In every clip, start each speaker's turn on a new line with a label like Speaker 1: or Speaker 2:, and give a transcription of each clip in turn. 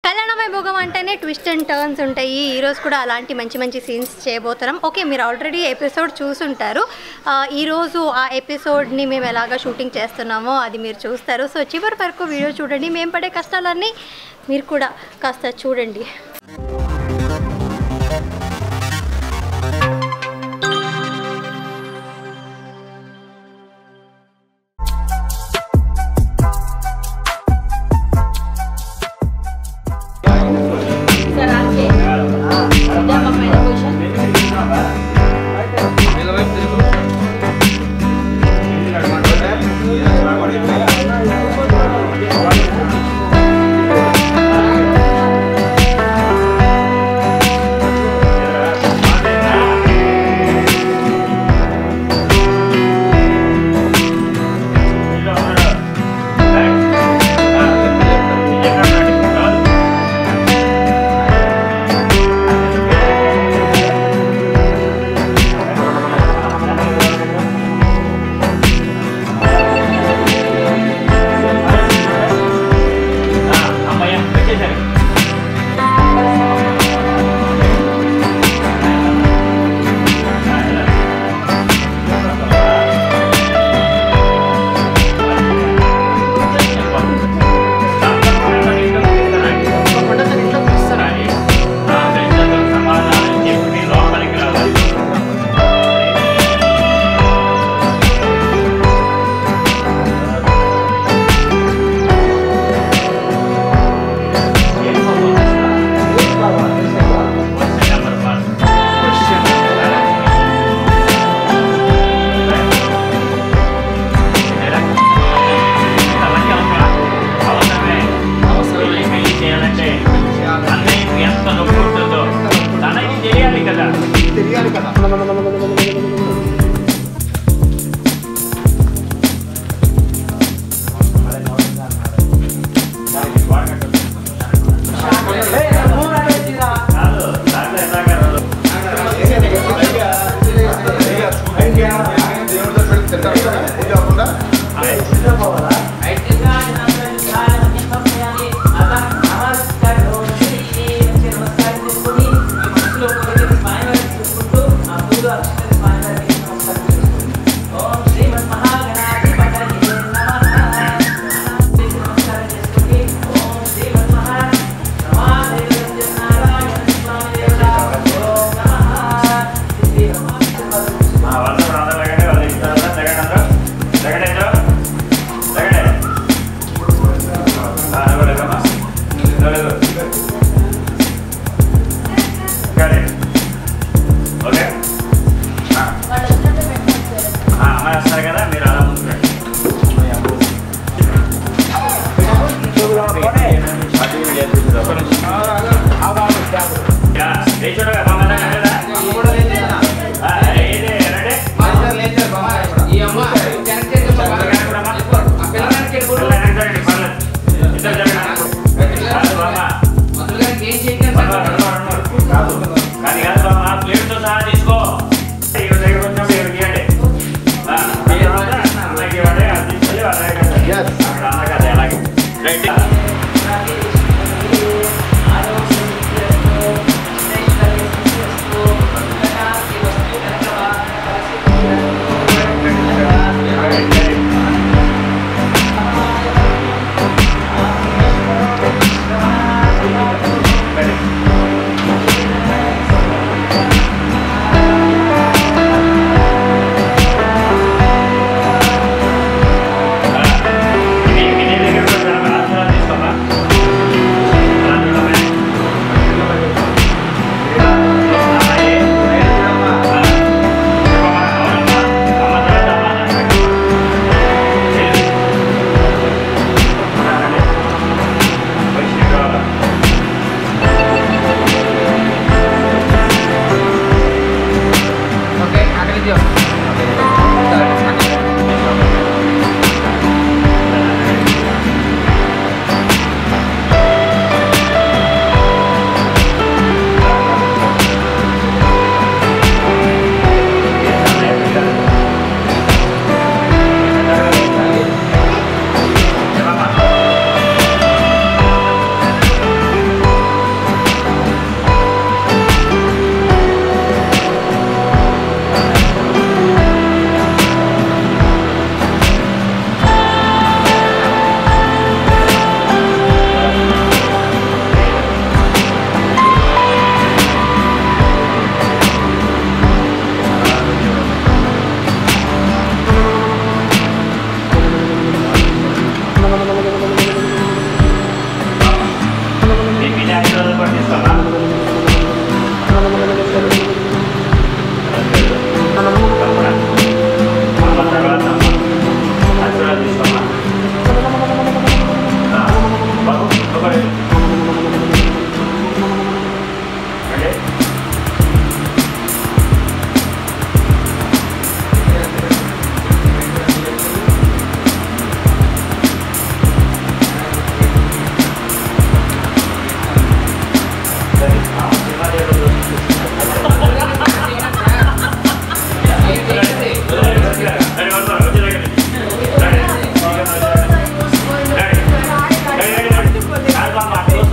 Speaker 1: కళ్యాణమయ భోగం అంటేనే twist and turns ఉంటాయి ఈరోజు కూడా అలాంటి మంచి మంచి సీన్స్ చేయబోతున్నాం ఓకే మీరు ఆల్రెడీ ఎపిసోడ్ చూసుంటారు ఆ, ఈరోజు ఆ ఎపిసోడ్ని మేము ఎలాగ షూటింగ్ చేస్తున్నామో అది మీరు చూస్తారు సో చివరి వరకు వీడియో చూడండి మేము పడే కష్టాలన్నీ మీరు కూడా కాస్త చూడండి
Speaker 2: Thank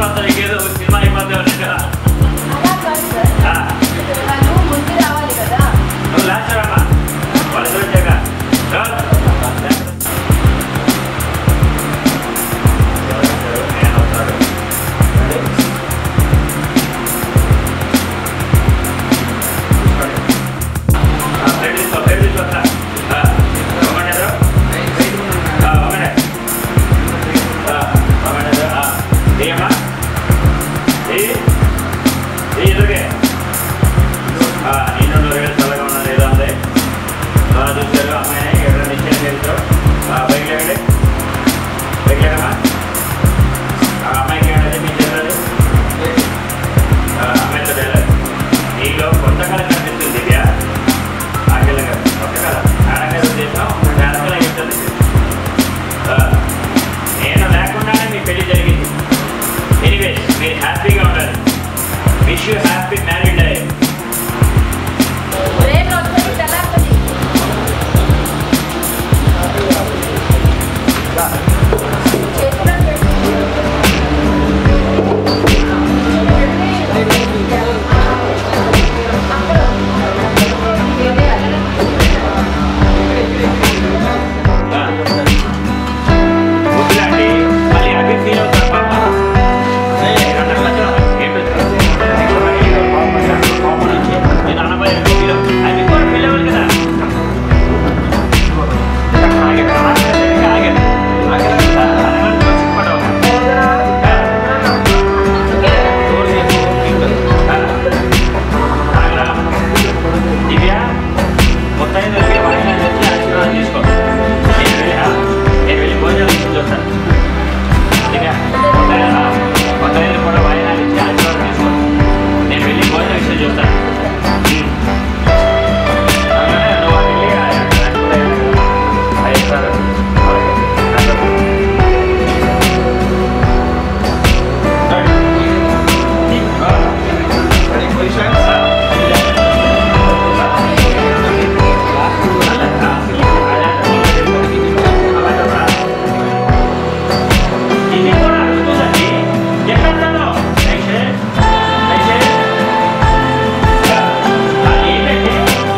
Speaker 2: సంవత్సరం అంతా నీకేదో సినిమా అయిపోతే ఉన్నట్టుగా. ఆ, నువ్వు లాస్ట్ రామా వాళ్ళతో వచ్చాక రా. నేను వస్తాడు. ఆ, ప్లేట్ తీసుకో, ప్లేట్ తీసుకో, రా. ఆ, ఒకటే రా. ఆ, ఒకటే. ఆ, ఒకటే రా. ఆ, తీయమ్మా. తీ. తీ ఎదురుగే. ఆ, నిన్ను నువ్వు వేలు చల్లగా ఉన్నది ఏదో ఉంది ఆ, చూశారు అమ్మాయిని ఎక్కడ నిశ్చయం చేస్తారు బైక్ లేవండి బైక్ లేదమ్మా ఆ అమ్మాయికి ఏమైనా మీ చెప్పలేదు అమ్మాయితో వెళ్ళాలి నీలో కొత్త కళ కనిపిస్తుంది దివ్య ఆకలిగా కొత్త కళ ఆడంగా ఉద్దేశం ఆడంగా చెప్తుంది ఆ, నేను లేకుండానే మీ పెళ్లి జరిగింది ఎనీవేస్ మీరు హ్యాపీగా ఉండాలి wish you happy married day వద్దులండి మళ్ళీ అవి ఫీల్ అవుతారు పాప నేను అనబోయే ఫీల్ అవి కూడా ఫీల్ అవ్వాలి కదా ఆగండి, ఆగండి, ఆగండి. ఆగండి, అనగానే సిగ్గుపడవు. ఆగరా. దివ్య ముత్తైదులకి వాయిదా తెచ్చి ఆశీర్వాదం తీసుకో నేను వెళ్ళి నేను వెళ్ళి భోజనం ఇచ్చి చూస్తాను దివ్య ముత్తైదు ముత్తైదు కూడా వాయిదాలు ఇచ్చి ఆశీర్వాదం తీసుకో నేను వెళ్ళి భోజనం ఇచ్చి చూస్తాను అలానే నువ్వు అది వెళ్ళి ఆ- ఆ- ముత్తైదు ఆ ఇస్తారు. అలాగే. అందరూ. ఇది కూడా అడుగుతుందండి ఎక్కడో దయచేసి దయచేసి ఏంటంటే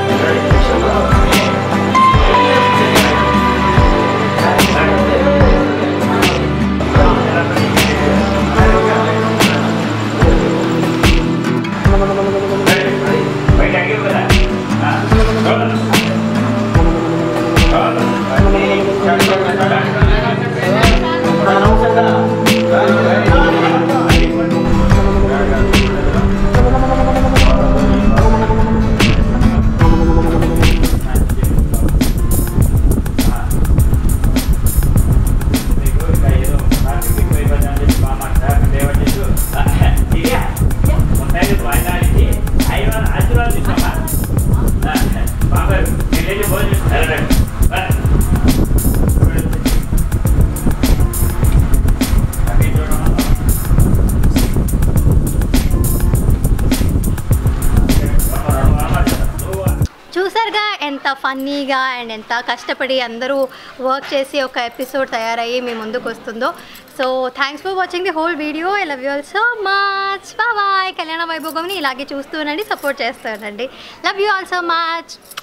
Speaker 2: బయట అడిగి కదా
Speaker 1: చూసారుగా ఎంత ఫన్నీగా అండ్ ఎంత కష్టపడి అందరూ వర్క్ చేసి ఒక ఎపిసోడ్ తయారయ్యి మీ ముందుకు వస్తుందో so thanks for watching the whole video I love you all so much bye కళ్యాణ వైభోగంని ఇలాగే చూస్తూ ఉండండి సపోర్ట్ చేస్తూ ఉండండి love you all so much